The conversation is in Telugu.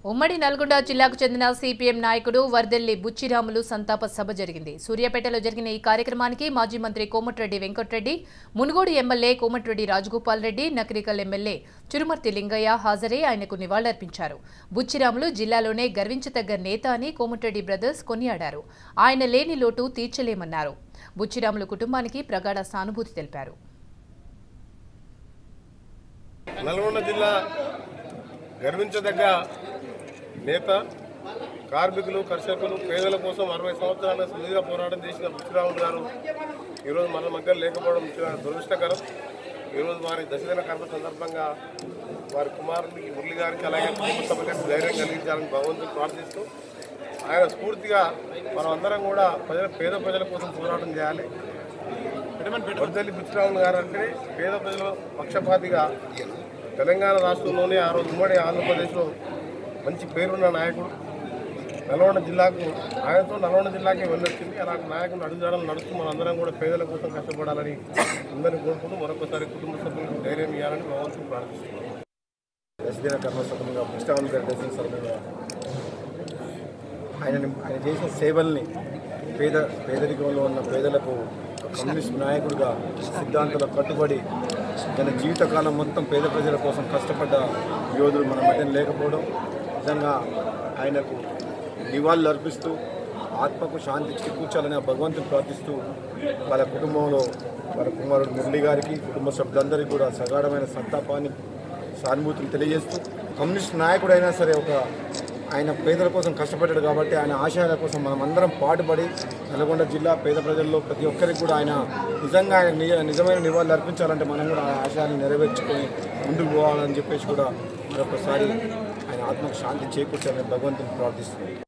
ఉమ్మడి నల్గొండ జిల్లాకు చెందిన సిపిఎం నాయకుడు వర్దెల్లి బుచ్చిరాములు సంతాప సభ జరిగింది సూర్యాపేటలో జరిగిన ఈ కార్యక్రమానికి మాజీ మంత్రి కోమటిరెడ్డి వెంకటరెడ్డి మునుగోడు ఎమ్మెల్యే కోమటిరెడ్డి రాజగోపాల్ రెడ్డి నకరికల్ ఎమ్మెల్యే చురుమర్తి లింగయ్య హాజరై ఆయనకు నివాళులర్పించారు బుచ్చిరాములు జిల్లాలోనే గర్వించదగ్గ నేత అని కోమటిరెడ్డి బ్రదర్స్ కొనియాడారు ఆయన లేని లోటు తీర్చలేమన్నారు బుచ్చిరాములు కుటుంబానికి ప్రగాఢ సానుభూతి తెలిపారు నల్గొండ జిల్లా గర్వించదగ్గ నేత కార్మికులు కర్షకులు పేదల కోసం అరవై సంవత్సరాల సుదీర్ఘ పోరాటం చేసిన బుచ్చిరాములు గారు ఈరోజు మన మధ్య లేకపోవడం చాలా దురదృష్టకరం ఈరోజు వారి దశదిన కర్మ సందర్భంగా వారి కుమారునికి మురళి గారికి అలాగే కుటుంబ సభ్యులకు ధైర్యం కలిగించాలని భగవంతుని ప్రార్థిస్తూ ఆయన స్ఫూర్తిగా మనం అందరం కూడా ప్రజల పేద ప్రజల కోసం పోరాటం చేయాలి వద్దలి బుచ్చిరాములు గారు అంటే పేద ప్రజల పక్షపాతిగా తెలంగాణ రాష్ట్రంలోనే ఆ రోజు ఉమ్మడి ఆంధ్రప్రదేశ్లో మంచి పేరున్న నాయకుడు నల్గొండ జిల్లాకు ఆయనతో నల్గొండ జిల్లాకి వెళ్ళొచ్చింది అలాంటి నాయకుడు అడుగుజాడలు నడుస్తూ మనందరం కూడా పేదల కోసం కష్టపడాలని అందరినీ కోరుకుంటూ మరొకసారి కుటుంబ సభ్యులకు ధైర్యం ఇవ్వాలని భగవంతుని ప్రార్థిస్తున్నాను దశదిన కర్మ సందర్భంగా కృష్ణావళి గారి దర్శన సందర్భంగా ఆయన ఆయన చేసిన సేవల్ని పేద పేదరికంలో ఉన్న పేదలకు ఒక కమ్యూనిస్ట్ నాయకుడిగా సిద్ధాంతాలకు కట్టుబడి తన జీవితకాలం మొత్తం పేద ప్రజల కోసం కష్టపడ్డ యోధుడు మన మధ్యన లేకపోవడం నిజంగా ఆయనకు నివాళులు అర్పిస్తూ ఆత్మకు శాంతి చేకూర్చాలని ఆ భగవంతుని ప్రార్థిస్తూ వాళ్ళ కుటుంబంలో వాళ్ళ కుమారుడు మురళి గారికి కుటుంబ సభ్యులందరికీ కూడా సగాఢమైన సంతాపాన్ని సానుభూతిని తెలియజేస్తూ కమ్యూనిస్ట్ నాయకుడు అయినా సరే ఒక ఆయన పేదల కోసం కష్టపడ్డాడు కాబట్టి ఆయన ఆశయాల కోసం మనం అందరం పాటుపడి నల్గొండ జిల్లా పేద ప్రజల్లో ప్రతి ఒక్కరికి కూడా ఆయన నిజంగా ఆయన నిజ నిజమైన నివాళులు అర్పించాలంటే మనం కూడా ఆ ఆశయాన్ని నెరవేర్చుకొని ముందుకు పోవాలని చెప్పేసి కూడా మరొకసారి ఆయన ఆత్మకు శాంతి చేకూర్చాలని భగవంతుని ప్రార్థిస్తున్నాం